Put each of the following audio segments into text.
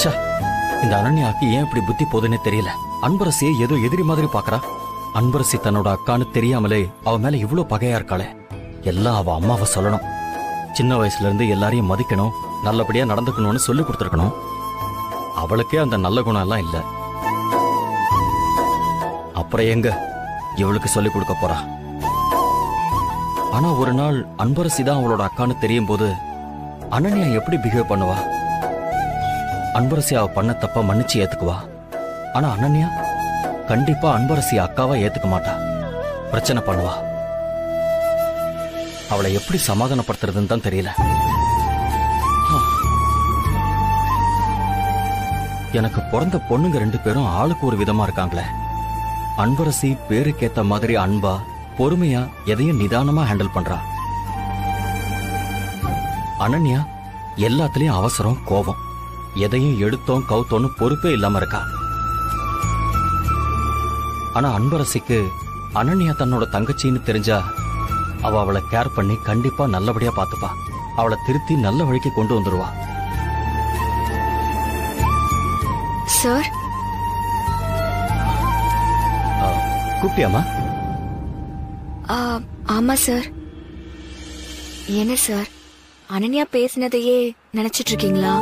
ச்சே இந்த அனன்யாக்கு ஏன் இப்படி புத்தி போகுதுன்னே தெரியல அன்பரசியை ஏதோ எதிரி மாதிரி பாக்குறா அன்பரசி தன்னோட அக்கான்னு தெரியாமலே அவ மேல இவ்ளோ பகையா இருக்காளே எல்லாம் அவ அம்மாவை சொல்லணும் சின்ன வயசுல இருந்து எல்லாரையும் மதிக்கணும் நல்லபடியா நடந்துக்கணும்னு சொல்லி கொடுத்துருக்கணும் அவளுக்கே அந்த நல்ல குணம் எல்லாம் இல்ல அப்புறம் எங்க இவளுக்கு சொல்லி கொடுக்க போறா ஆனா ஒரு நாள் அன்பரசி தான் அவளோட அக்கான்னு தெரியும் போது அனன்யா எப்படி பிஹேவ் பண்ணுவா அன்பரசி அவ பண்ண தப்ப மன்னிச்சு ஏத்துக்குவா ஆனா அனன்யா கண்டிப்பா அன்பரசி அக்காவா ஏத்துக்க மாட்டா பிரச்சனை பண்ணுவா அவளை எப்படி சமாதானப்படுத்துறதுன்னு தான் தெரியல ஆ. எனக்கு பிறந்த பொண்ணுங்க ரெண்டு பேரும் ஆளுக்கு ஒரு விதமா இருக்காங்களே அன்பரசி பேருக்கேத்த மாதிரி அன்பா பொறுமையா எதையும் நிதானமா ஹேண்டில் பண்றா அனன்யா எல்லாத்துலயும் அவசரம் கோபம் எதையும் எடுத்தோம் கவுத்தோன்னு பொறுப்பே இல்லாம இருக்கா ஆனா அன்பரசிக்கு அனன்யா தன்னோட தங்கச்சின்னு தெரிஞ்சா அவ அவளை கேர் பண்ணி கண்டிப்பா நல்லபடியா பாத்துப்பா அவளை திருத்தி நல்ல வழிக்கு கொண்டு வந்துருவா சார் ஆ, கூப்பிட்டியாம்மா ஆ, ஆமா சார் என்ன சார் அனன்யா பேசினதையே நினைச்சிட்டு இருக்கீங்களா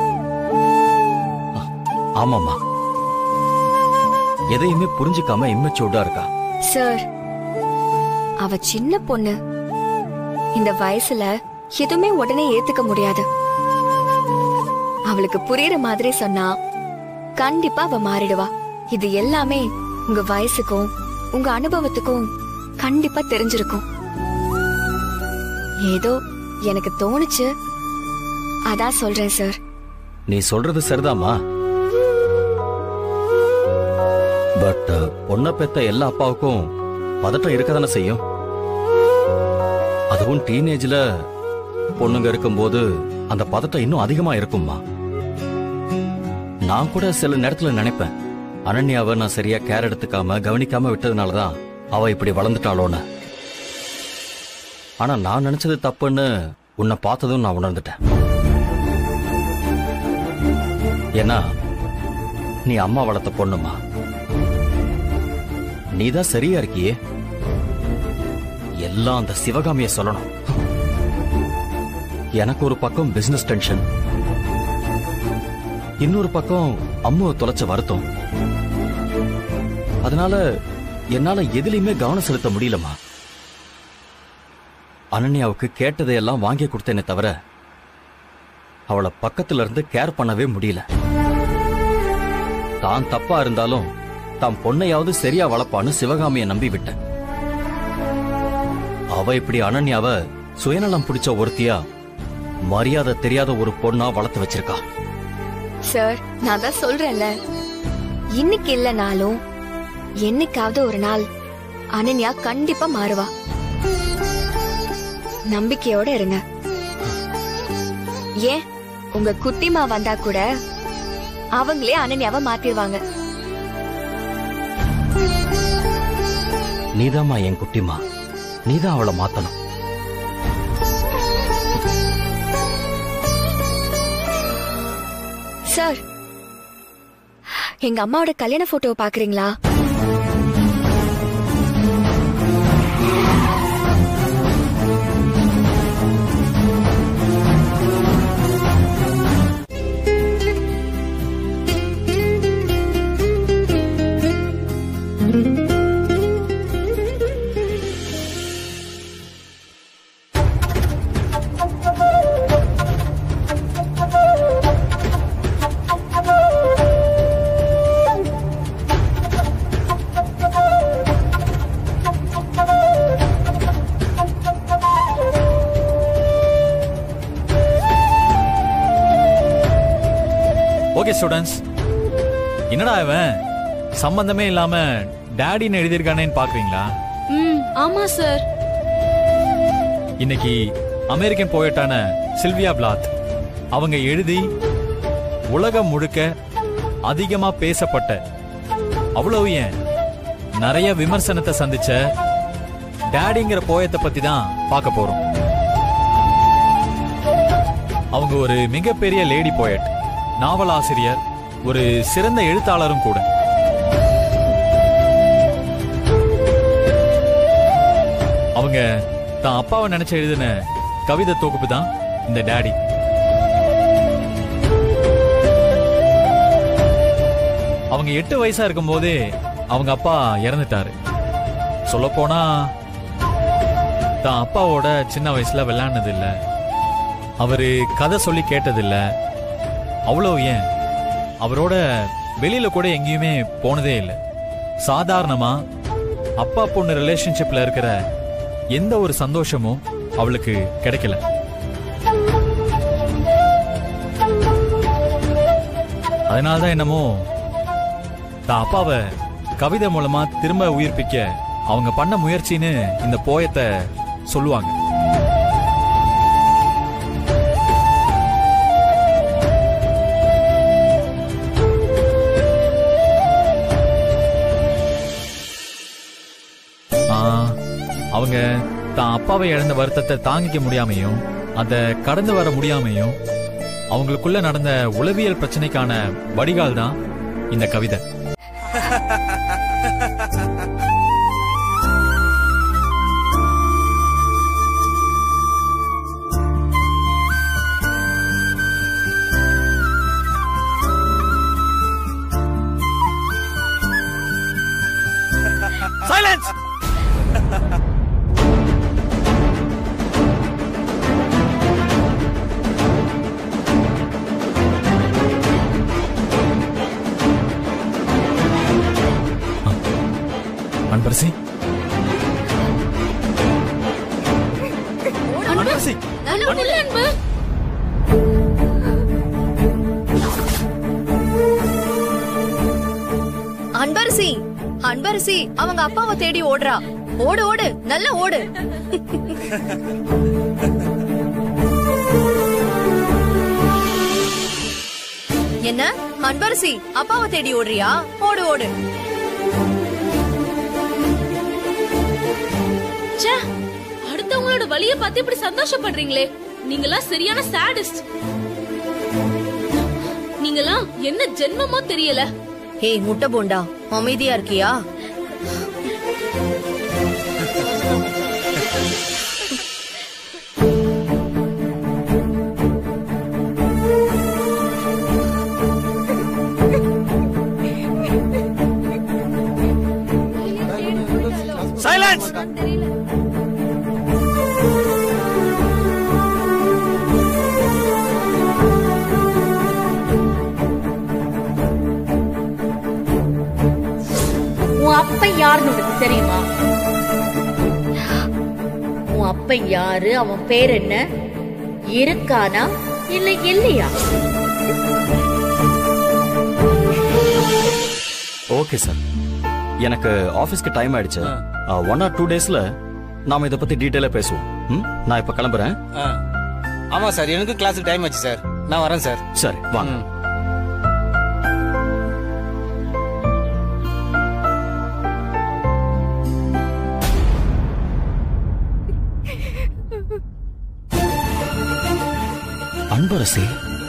ஆமாம்மா எதையுமே புரிஞ்சுக்காம இம்மெச்சூர்டா இருக்கா சார் அவ சின்ன பொண்ணு இந்த வயசுல எதுவுமே உடனே ஏத்துக்க முடியாது அவளுக்கு புரியுற மாதிரி சொன்னா கண்டிப்பா அவ மாறிடுவா இது எல்லாமே உங்க வயசுக்கும் உங்க அனுபவத்துக்கும் கண்டிப்பா தெரிஞ்சிருக்கும் ஏதோ எனக்கு தோணுச்சு அதான் சொல்றேன் சார் நீ சொல்றது சரிதாம்மா பட் பொண்ணை பெத்த எல்லா அப்பாவுக்கும் பதட்டம் இருக்கதானே செய்யும் அதுவும் டீனேஜ்ல பொண்ணுங்க இருக்கும்போது அந்த பதட்டம் இன்னும் அதிகமா இருக்கும்மா நான் கூட சில நேரத்துல நினைப்பேன் அனன்யாவை நான் சரியா கேர் எடுத்துக்காம கவனிக்காம விட்டதுனாலதான் அவ இப்படி வளர்ந்துட்டாளோன்னு ஆனா நான் நினைச்சது தப்புன்னு உன்னை பார்த்ததும் நான் உணர்ந்துட்டேன் ஏன்னா நீ அம்மா வளர்த்த பொண்ணுமா நீதான் சரியா இருக்கியே எல்லாம் அந்த சிவகாமிய சொல்லணும் எனக்கு ஒரு பக்கம் பிசினஸ் டென்ஷன் இன்னொரு பக்கம் அம்முவை தொலைச்ச வருத்தம் அதனால என்னால எதுலயுமே கவனம் செலுத்த முடியலமா அனன்யாவுக்கு கேட்டதையெல்லாம் வாங்கி கொடுத்தேனே தவிர அவளை பக்கத்துல இருந்து கேர் பண்ணவே முடியல தான் தப்பா இருந்தாலும் தான் பொண்ணையாவது சரியா வளர்ப்பான்னு சிவகாமியை நம்பி விட்டேன் அவ இப்படி அனன்யாவ சுயநலம் பிடிச்ச ஒருத்தியா மரியாதை தெரியாத ஒரு பொண்ணா வளர்த்து வச்சிருக்கா சார் நான் தான் சொல்றேன்ல இன்னைக்கு இல்லனாலும் என்னைக்காவது ஒரு நாள் அனன்யா கண்டிப்பா மாறுவா நம்பிக்கையோட இருங்க ஏன் உங்க குட்டிமா வந்தா கூட அவங்களே அனன்யாவை மாத்திருவாங்க நீதாம்மா என் குட்டிமா நீதான் அவளை மாத்தணும் சார் எங்க அம்மாவோட கல்யாண போட்டோவை பாக்குறீங்களா ஓகே ஸ்டூடெண்ட்ஸ் என்னடா இவன் சம்பந்தமே இல்லாம டேடின்னு எழுதியிருக்கானேன்னு பாக்குறீங்களா ம் ஆமா சார் இன்னைக்கு அமெரிக்கன் போயட்டான சில்வியா பிளாத் அவங்க எழுதி உலகம் முழுக்க அதிகமா பேசப்பட்ட அவ்வளவு ஏன் நிறைய விமர்சனத்தை சந்திச்ச டேடிங்கிற போயத்தை பத்தி தான் பார்க்க போறோம் அவங்க ஒரு மிகப்பெரிய லேடி போயட் நாவலாசிரியர் ஒரு சிறந்த எழுத்தாளரும் கூட அவங்க தான் அப்பாவை நினைச்சு எழுதின கவிதை தொகுப்பு தான் இந்த டாடி அவங்க எட்டு வயசா இருக்கும்போதே அவங்க அப்பா இறந்துட்டாரு சொல்லப் போனா தான் அப்பாவோட சின்ன வயசுல விளையாடினது இல்ல அவரு கதை சொல்லி கேட்டதில்ல அவ்வளோ ஏன் அவரோட வெளியில கூட எங்கேயுமே போனதே இல்லை சாதாரணமா அப்பா பொண்ணு ரிலேஷன்ஷிப்ல இருக்கிற எந்த ஒரு சந்தோஷமும் அவளுக்கு கிடைக்கல அதனாலதான் என்னமோ தான் அப்பாவை கவிதை மூலமா திரும்ப உயிர்ப்பிக்க அவங்க பண்ண முயற்சின்னு இந்த போயத்தை சொல்லுவாங்க ஆ, அவங்க தான் அப்பாவை இழந்த வருத்தத்தை தாங்கிக்க முடியாமையும் அதை கடந்து வர முடியாமையும் அவங்களுக்குள்ள நடந்த உளவியல் பிரச்சனைக்கான வடிகால் தான் இந்த கவிதை சைலன்ஸ் அன்பரசி அன்பரசி அன்பு இல்ல அன்பு அன்பரசி அன்பரசி அவங்க அப்பாவை தேடி ஓடுறா ஓடு ஓடு நல்ல ஓடு என்ன அன்பரசி அப்பாவை தேடி ஓடுறியா ஓடு ஓடு ச்சே அடுத்தவங்களோட வலிய பார்த்து இப்படி சந்தோஷப்படுறீங்களே நீங்களாம் சரியான சாடிஸ்ட் நீங்களாம் என்ன ஜென்மமோ தெரியல ஏய் முட்டை போண்டா அமைதியா இருக்கியா சைலன்ஸ் உன் அப்பன் யாருன்னு உனக்கு தெரியுமா உன் அப்பன் யாரு அவன் பேர் என்ன இருக்கானா இல்ல இல்லையா ஓகே சார் எனக்கு ஆபீஸ்க்கு டைம் ஆயிடுச்சு ஒன் ஆர் டூ டேஸ்ல நாம இத பத்தி டீடைலா பேசுவோம் ம்? நான் இப்ப கிளம்புறேன் ஆ. ஆமா சார் எனக்கு கிளாஸுக்கு டைம் ஆச்சு சார் நான் வரேன் சார் சரி வாங்க ம். அன்பரசி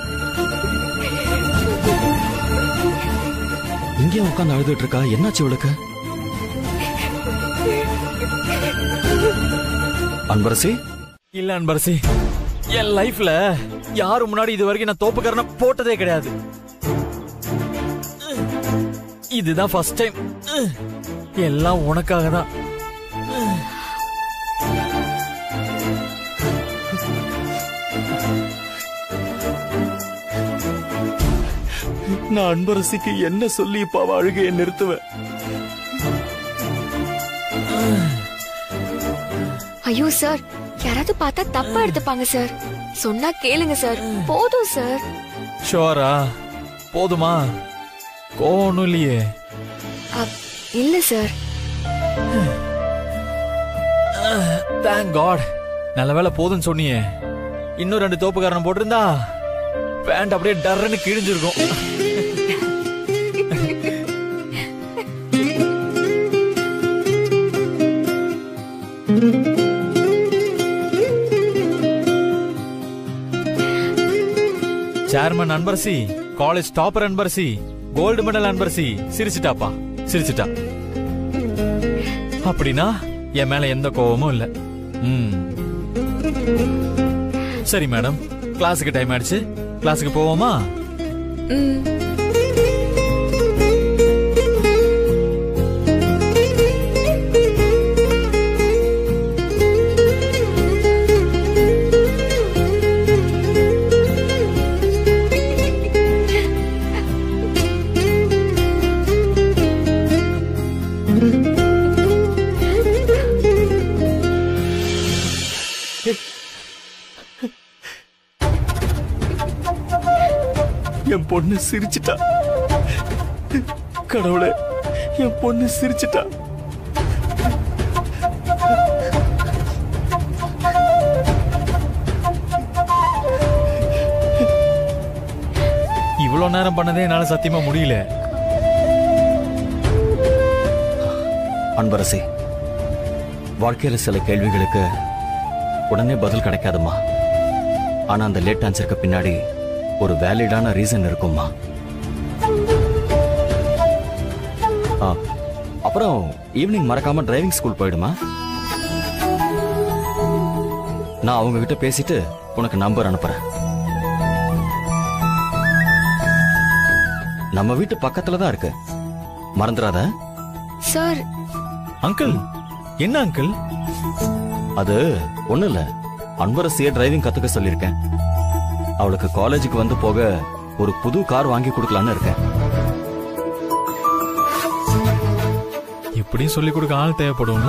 இங்கே உட்காந்து அழுதுட்டு இருக்கா என்னாச்சு இவளுக்கு அன்பரசி இல்ல அன்பரசி என் லைஃப்ல யாரு முன்னாடி இது வரைக்கும் நான் தோப்புக்காரன போட்டதே கிடையாது இதுதான் ஃபர்ஸ்ட் டைம் எல்லாம் உனக்காக தான் நான் அன்பரசிக்கு என்ன சொல்லி இப்ப அவ அழுகையை நிறுத்துவேன் ஐயோ சார் யாராவது பார்த்தா தப்பா எடுத்துப்பாங்க சார் சொன்னா கேளுங்க சார் போதும் சார் ஷோரா போதுமா கோவம் இல்லையே அப், இல்ல சார் தேங்க் காட் நல்ல வேளை போதும்னு சொன்னியே இன்னும் ரெண்டு தோப்புக்காரன் போட்டிருந்தா பேண்ட் அப்படியே டர்ன்னு கிழிஞ்சிருக்கும் chairman Anbarasi college topper Anbarasi gold medal Anbarasi சிரிச்சிட்டாப்பா சிரிச்சிட்டா அப்படின்னா என் மேல எந்த கோவமும் இல்ல ம் சரி மேடம் கிளாஸுக்கு டைம் ஆயிடுச்சு கிளாஸுக்கு போவோமா ம் என் பொண்ணு சிரிச்சிட்டா கடவுளே என் பொண்ணு சிரிச்சிட்டா இவ்வளவு நேரம் பண்ணதே என்னால சத்தியமா முடியல அன்பரசி வாழ்க்கையில சில கேள்விகளுக்கு உடனே பதில் கிடைக்காதுமா ஆனா அந்த லேட் ஆன்சருக்கு பின்னாடி ஒரு வேலிடான ரீசன் இருக்கும்மா ஆ, அப்புறம் ஈவினிங் மறக்காம டிரைவிங் ஸ்கூல் போயிடுமா நான் அவங்க கிட்ட பேசிட்டு உனக்கு நம்பர் அனுப்புறேன் நம்ம வீட்டு பக்கத்துல தான் இருக்கு மறந்துடாத சார் அங்கிள் என்ன அங்கிள் அது ஒண்ணு இல்ல அன்பரசிய டிரைவிங் கத்துக்க சொல்லிருக்கேன் அவளுக்கு காலேஜுக்கு வந்து போக ஒரு புது கார் வாங்கி கொடுக்கலான்னு இருக்கேன் எப்படியும் சொல்லி கொடுக்க ஆள் தேவைப்படும்ல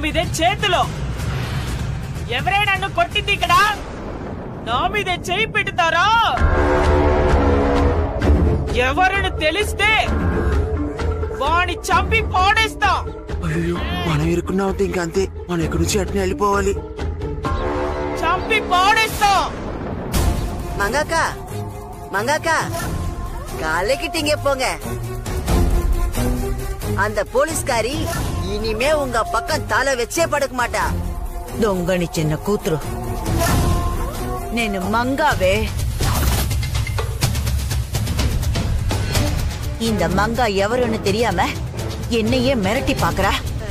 మీదే చేతిలో ఎవరైనా నన్ను కొట్టింది ఇక్కడ నా మీదే చేయి పెడతారా ఎవరిని తెలిస్తే వాణ్ణి చంపి పాడేస్తాం అయ్యో మనం ఇరుక్కున్నా ఉంటే ఇంకా అంతే మనం ఎక్కడి నుంచి అట్నే వెళ్ళిపోవాలి చంపి పాడేస్తాం மங்காக்கா மங்காக்கா காலைக்கிட்டீங்க போங்க அந்த போலீஸ்காரி இனிமே உங்க பக்கம் தலை வச்சே படுக்க மாட்டா దొంగని చిన్న కూతురు నేను మంగావే இந்த மங்கா ఎవరుன்னு தெரியாம என்னையே மிரட்டி பாக்குறா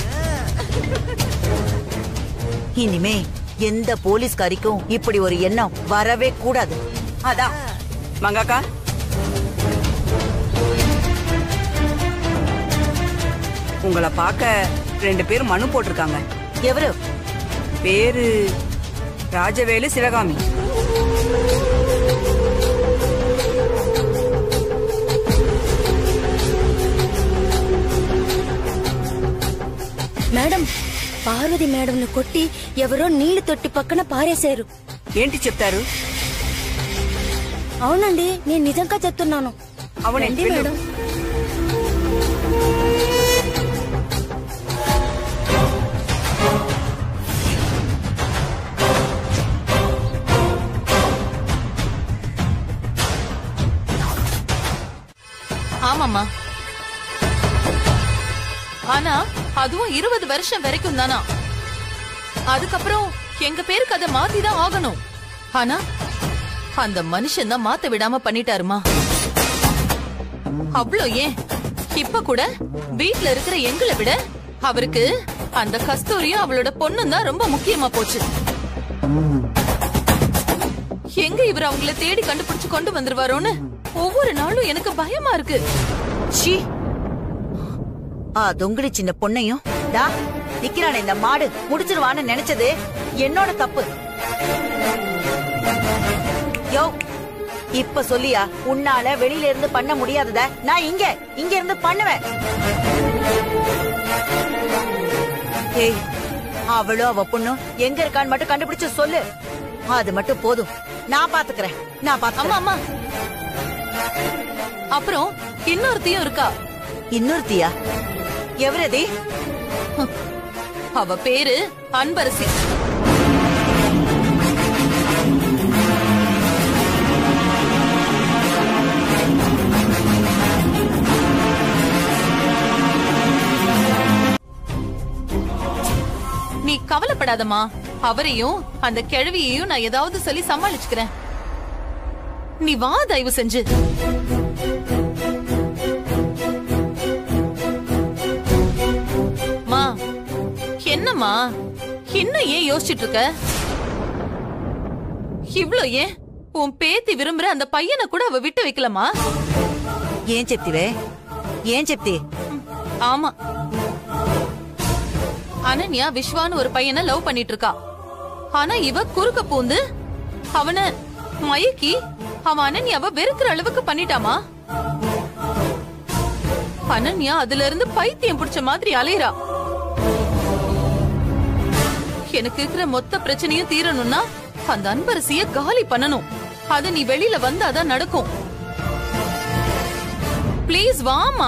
இனிமே எந்த போலீஸ்காரிக்கும் இப்படி ஒரு எண்ணம் வரவே கூடாது அதான் மங்காக்கா உங்களை பார்க்க ரெண்டு பேரும் மனு போட்டிருக்காங்க எவரு பேரு ராஜவேலு சிவகாமி మేడం పార్వతి మేడంను కొట్టి ఎవరో నీళ్లు తొట్టి పక్కన పారేశారు ఏంటి చెప్తారు అవునండి నేను నిజంగా చెప్తున్నాను అవునే, రండి వెళ్ళు. మేడం ஆமாம்மா ஆனா அதுவும் இருபது வருஷம் வரைக்கும் தானா அதுக்கப்புறம் எங்க பேருக்கு அதை மாத்திதான் ஆகணும் ஆனா அந்த மனுஷன் தான் மாத்த விடாம பண்ணிட்டாருமா அவ்வளோ ஏன் இப்ப கூட வீட்ல இருக்கிற எங்களை விட அவருக்கு அந்த கஸ்தூரியும் அவளோட பொண்ணும் தான் ரொம்ப முக்கியமா போச்சு எங்க இவர் அவங்கள தேடி கண்டுபிடிச்சு கொண்டு வந்துருவாரோன்னு ஒவ்வொரு நாளும் எனக்கு பயமா இருக்கு ஷீ ஆ தொங்குடி சின்ன பொண்ணையும் டா நிக்கிறானே இந்த மாடு முடிச்சிருவான்னு நினைச்சது என்னோட தப்பு யோ இப்ப சொல்லியா உன்னால வெளியில இருந்து பண்ண முடியாதத நான் இங்க இங்க இருந்து பண்ணுவேன் ஏய் அவளும் அவ பொண்ணும் எங்க இருக்கான்னு மட்டும் கண்டுபிடிச்சு சொல்லு அது மட்டும் போதும் நான் பாத்துக்கிறேன் நான் அம்மா பாத்துக்கிறேன் அம்மா அப்புறம் இன்னொருத்தியும் இருக்கா இன்னொருத்தியா எவரதி அவ பேரு அன்பரசி நீ கவலைப்படாதம்மா அவரையும் அந்த கிழவியையும் நான் ஏதாவது சொல்லி சமாளிச்சுக்கிறேன் நீ வா தயவு செஞ்சு மா என்னம்மா இன்னும் ஏன் யோசிச்சுட்டு இருக்க இவ்ளோ ஏன் உன் பேத்தி விரும்புற அந்த பையனை கூட அவ விட்டு வைக்கலமா ஏன் செப்திவே ஏன் செப்தி ஆமா அனன்யா விஸ்வான்னு ஒரு பையனை லவ் பண்ணிட்டு இருக்கா ஆனா இவ குறுக்க பூந்து அவனை மயக்கி அவன் அனன்யாவை வெறுக்கிற அளவுக்கு பண்ணிட்டாமா அனன்யா அதுல இருந்து பைத்தியம் பிடிச்ச மாதிரி அலையறா எனக்கு இருக்கிற மொத்த பிரச்சனையும் தீரணும்னா அந்த அன்பரசிய காலி பண்ணணும் அது நீ வெளியில வந்தாதான் நடக்கும் ப்ளீஸ் வாமா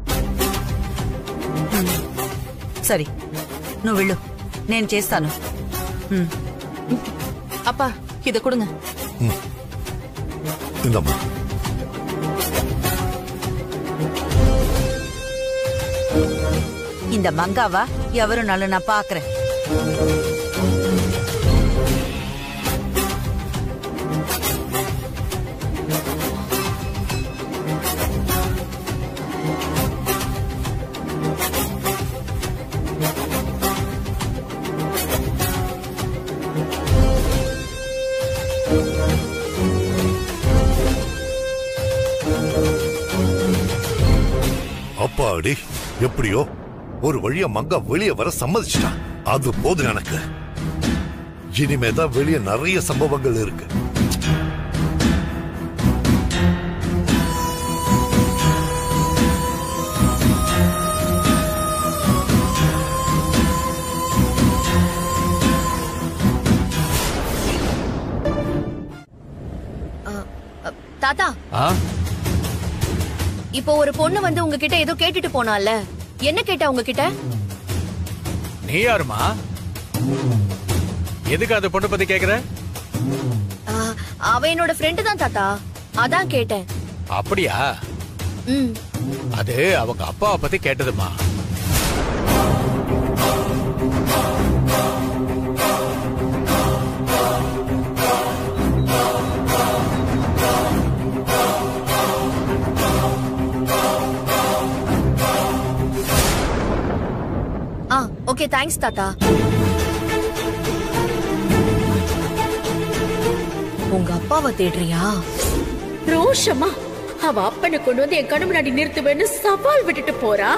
సరే నువ్వు వెళ్ళు నేను చేస్తాను ఉమ్. அப்பா இத கொடுங்க இந்தம்மா இந்த மங்காவா ఎవరు నన్ను నా పాకరే அப்பாடி எப்படியோ ஒரு வழியா மங்கா வெளியே வர சம்மதிச்சிட்டான் அது போதும் எனக்கு இனிமே தான் வெளியே நிறைய சம்பவங்கள் இருக்கு தாத்தா ஆ இப்போ ஒரு பொண்ணு வந்து உங்ககிட்ட ஏதோ கேட்டுட்டு போனால என்ன கேட்டா உங்ககிட்ட நீ யாருமா எதுக்கு அந்த பொண்ணு பத்தி கேக்குற ஆ, அவ என்னோட ஃப்ரெண்டு தான் தாத்தா அதான் கேட்டேன் அப்படியா ம் அது அவங்க அப்பாவை பத்தி கேட்டதுமா ஆ ஓகே தேங்க்ஸ் தாத்தா உங்க அப்பாவை தேடுறியா ரோஷமா அவ அப்பனை கொண்டு வந்து என் கண்ணு முன்னாடி நிறுத்துவேன்னு சவால் விட்டுட்டு போறா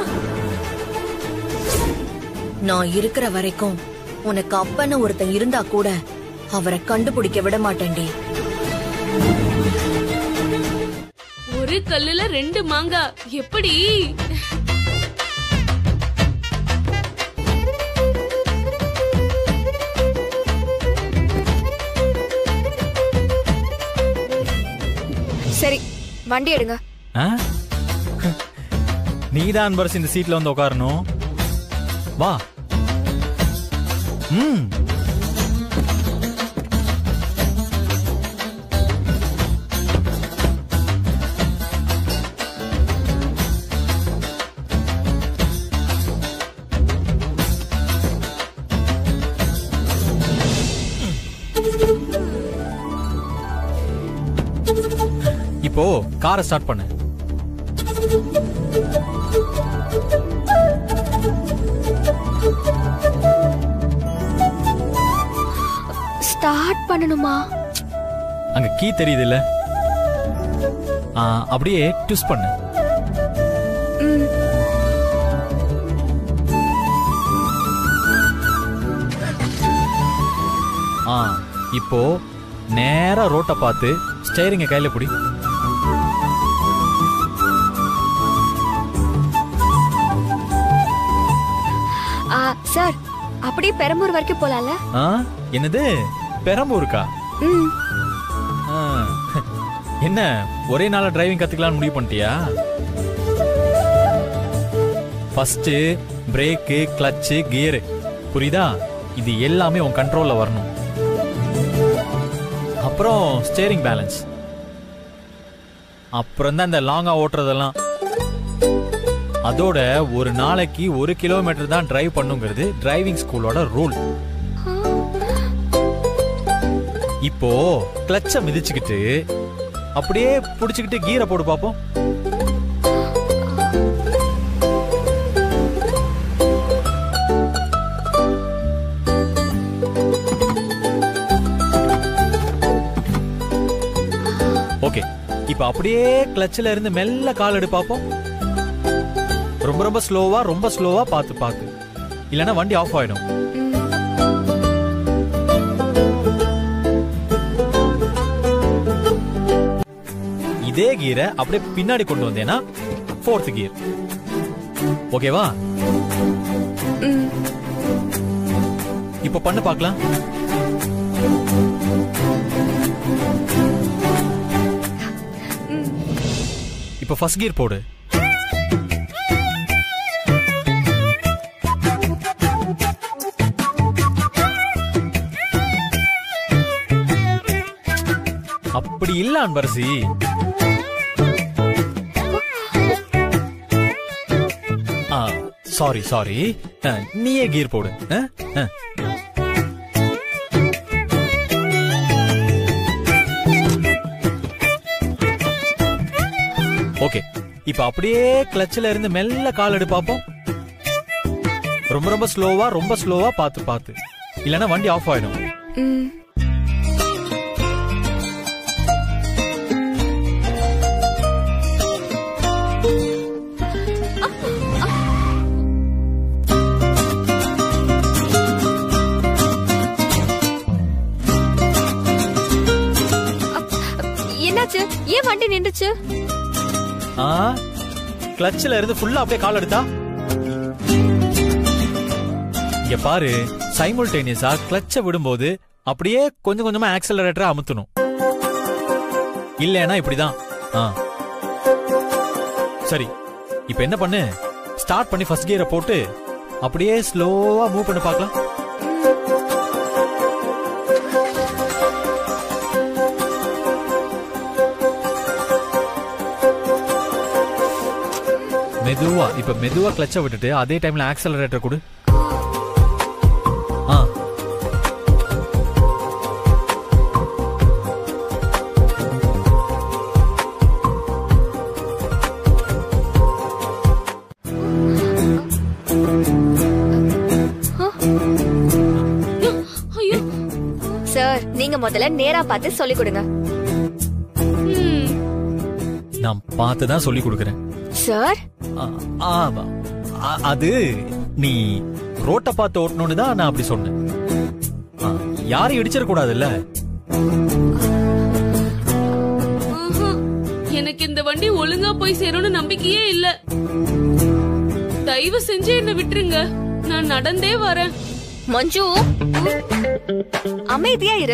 நான் இருக்கிற வரைக்கும் உனக்கு அப்பன்னு ஒருத்தன் இருந்தா கூட அவரை கண்டுபிடிக்க விட மாட்டேன்டி ஒரு கல்லுல ரெண்டு மாங்காய் எப்படி சரி வண்டி எடுங்க நீதான் அன்பரசு இந்த சீட்ல வந்து உட்காரணும் வா ம் இப்போ காரை ஸ்டார்ட் பண்ணு ஸ்டார்ட் பண்ணணுமா அங்க கீ தெரியுது இல்ல அப்படியே ட்விஸ்ட் பண்ணு ம் ஆ இப்போ நேரா ரோட்டை பார்த்து ஸ்டேரிங்க கையில பிடி ஆ சார் அப்படியே பெரம்பூர் வரைக்கும் போலாம்ல ஆ என்னது பெரம்பூருக்கா ம் ஆ, என்ன ஒரே நாள டிரைவிங் கத்துக்கலாம்னு முடிவு பண்ணிட்டியா ஃபர்ஸ்ட் பிரேக்கு கிளட்ச் கியர் புரியுதா இது எல்லாமே உன் கண்ட்ரோல்ல வரணும் அப்புறம் ஸ்டேரிங் பேலன்ஸ் அப்புறம் தான் இந்த லாங்கா ஓட்டுறதெல்லாம் அதோட ஒரு நாளைக்கு ஒரு கிலோமீட்டர் தான் டிரைவ் பண்ணுங்கிறது டிரைவிங் ஸ்கூலோட ரூல் இப்போ கிளட்ச மிதிச்சுக்கிட்டு அப்படியே புடிச்சுக்கிட்டு கீரை போடு பாப்போம் ஓகே இப்போ அப்படியே கிளட்ச்ல இருந்து மெல்ல கால் எடு பாப்போம் ரொம்ப ரொம்ப ஸ்லோவா ரொம்ப ஸ்லோவா பார்த்து பார்த்து இல்லைன்னா வண்டி ஆஃப் ஆயிடும் இதே கீரை அப்படியே பின்னாடி கொண்டு வந்தேன்னா ஃபோர்த் கியர் ஓகேவா இப்ப பண்ணு பார்க்கலாம் இப்ப ஃபர்ஸ்ட் கியர் போடு அப்படி இல்ல அன்பரசி சாரி சாரி நீயே கீர் போடு அஹ், அஹ். ஓகே இப்ப அப்படியே கிளட்ச்ல இருந்து மெல்ல கால் எடு பாப்போம் ரொம்ப ரொம்ப ஸ்லோவா ரொம்ப ஸ்லோவா பார்த்து பார்த்து இல்லனா வண்டி ஆஃப் ஆயிடும் ம் என்னாச்சு ஏன் வண்டி நின்றுச்சு ஆ கிளட்ச்ல இருந்து ஃபுல்லா அப்படியே கால் எடுத்தா இங்க பாரு சைமல்டேனியஸா கிளட்ச விடும்போது அப்படியே கொஞ்சம் கொஞ்சமா ஆக்சலரேட்டரை அமுத்தணும் இல்லைன்னா இப்படிதான் ஆ சரி இப்போ என்ன பண்ணு ஸ்டார்ட் பண்ணி ஃபர்ஸ்ட் கியரை போட்டு அப்படியே ஸ்லோவா மூவ் பண்ண பார்க்கலாம் மெதுவா இப்ப மெதுவா கிளச்ச விட்டுட்டு அதே டைம்ல ஆக்சலரேட்டர் கொடு ஆ ஐயோ சார் நீங்க முதல்ல நேரா பார்த்து சொல்லி கொடுங்க நான் பார்த்து தான் சொல்லி கொடுக்குறேன் சார் ஆ, ஆமா. அ- அது நீ ரோட்டை பார்த்து ஓட்டணும்னு தான் நான் அப்படி சொன்னேன் ஆ, யாரையும் இடிச்சிட கூடாதுல்ல ம்ஹும். எனக்கு இந்த வண்டி ஒழுங்கா போய் சேரும்னு நம்பிக்கையே இல்ல தயவு செஞ்சு என்ன விட்டுருங்க நான் நடந்தே வரேன் மஞ்சு அமைதியா இரு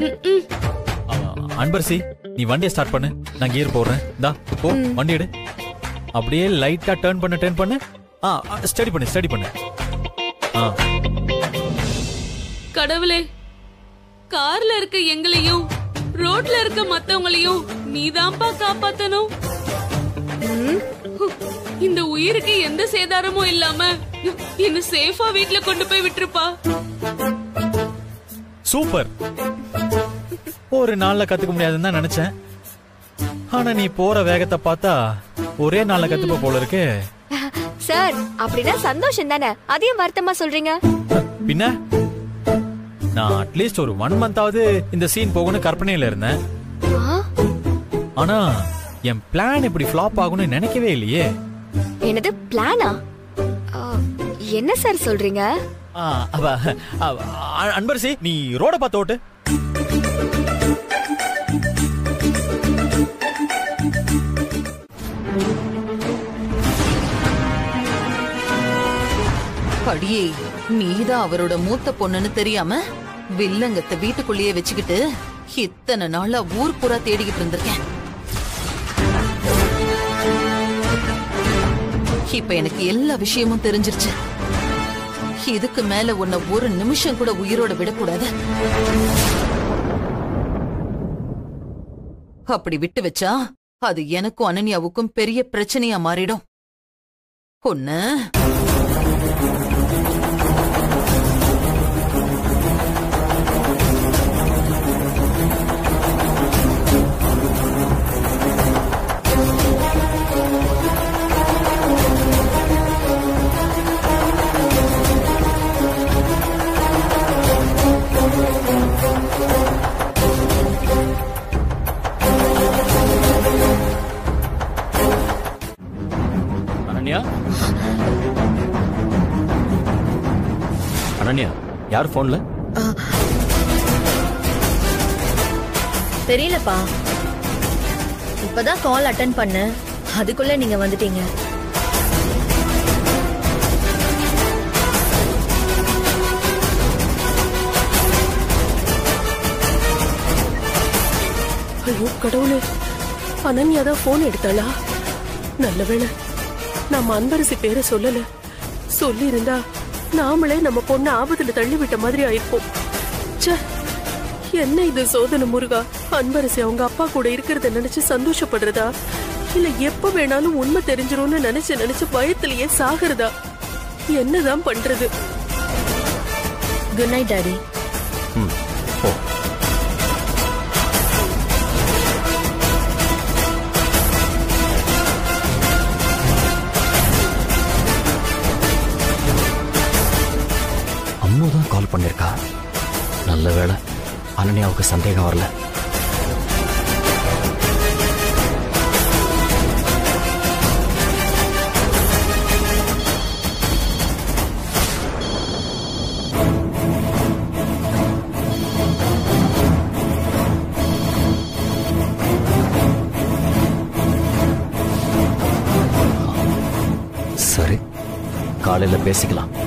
அன்பரசி நீ வண்டியை ஸ்டார்ட் பண்ணு நான் கியர் போடுறேன் தா போ வண்டி எடு அப்படியே லைட்டா டர்ன் பண்ணு டர்ன் பண்ணு ஆ ஸ்டடி பண்ணு ஸ்டடி பண்ணு ஆ கடவுளே கார்ல இருக்க எங்களையும் ரோட்ல இருக்க மத்தவங்களையும் நீதான்ப்பா காப்பாத்தணும் இந்த உயிருக்கு எந்த சேதாரமும் இல்லாம என்ன சேஃபா வீட்ல கொண்டு போய் விட்டுருப்பா சூப்பர் ஒரு நாள்ல கத்துக்க முடியாதுன்னு தான் நினைச்சேன் ஆனா நீ போற வேகத்தை பார்த்தா ஒரே நாள்ல கத்துப்ப போல இருக்கே சார் அப்படின்னா சந்தோஷம் தானே அதையும் வருத்தமா சொல்றீங்க பின்ன நான் அட்லீஸ்ட் ஒரு ஒன் மந்தாவது இந்த சீன் போகணும்னு கற்பனையில இருந்தேன் ஆ, ஆனா என் பிளான் இப்படி ஃபிளாப் ஆகும்னு நினைக்கவே இல்லையே என்னது பிளானா ஆ, என்ன சார் சொல்றீங்க ஆ, அவ அவ, அ- அன்பரசி நீ ரோட பார்த்து ஓட்டு அடியே நீதான் அவரோட மூத்த பொண்ணுன்னு தெரியாம வில்லங்கத்தை வீட்டுக்குள்ளேயே வச்சுக்கிட்டு இத்தனை நாளா ஊர் பூரா தேடிக்கிட்டு இருந்திருக்கேன் இப்ப எனக்கு எல்லா விஷயமும் தெரிஞ்சிருச்சு இதுக்கு மேல உன்னை ஒரு நிமிஷம் கூட உயிரோட விடக்கூடாது அப்படி விட்டு வச்சா அது எனக்கும் அனன்யாவுக்கும் பெரிய பிரச்சனையா மாறிடும் ஒண்ணு அனன்யா அனன்யா யார் போன்ல தெரியலப்பா இப்பதான் கால் அட்டன் பண்ண அதுக்குள்ள நீங்க வந்துட்டீங்க ஐயோ கடவுளே அனன்யா தான் போன் எடுத்தாளா நல்ல வேளை நம்ம அன்பரசி பேரை சொல்லல சொல்லி இருந்தா நாமளே நம்ம பொண்ணை ஆபத்துல தள்ளி விட்ட மாதிரி ஆயிருப்போம் ச்சே என்ன இது சோதனை முருகா அன்பரசி அவங்க அப்பா கூட இருக்கிறத நினைச்சு சந்தோஷப்படுறதா இல்ல எப்ப வேணாலும் உண்மை தெரிஞ்சிரும்னு நினைச்சு நினைச்சு பயத்திலேயே சாகுறதா என்னதான் பண்றது குட் நைட் டாடி ம் போ அம்மு தான் கால் பண்ணிருக்கா நல்ல வேளை அனன்யாவுக்கு சந்தேகம் வரல சரி காலையில பேசிக்கலாம்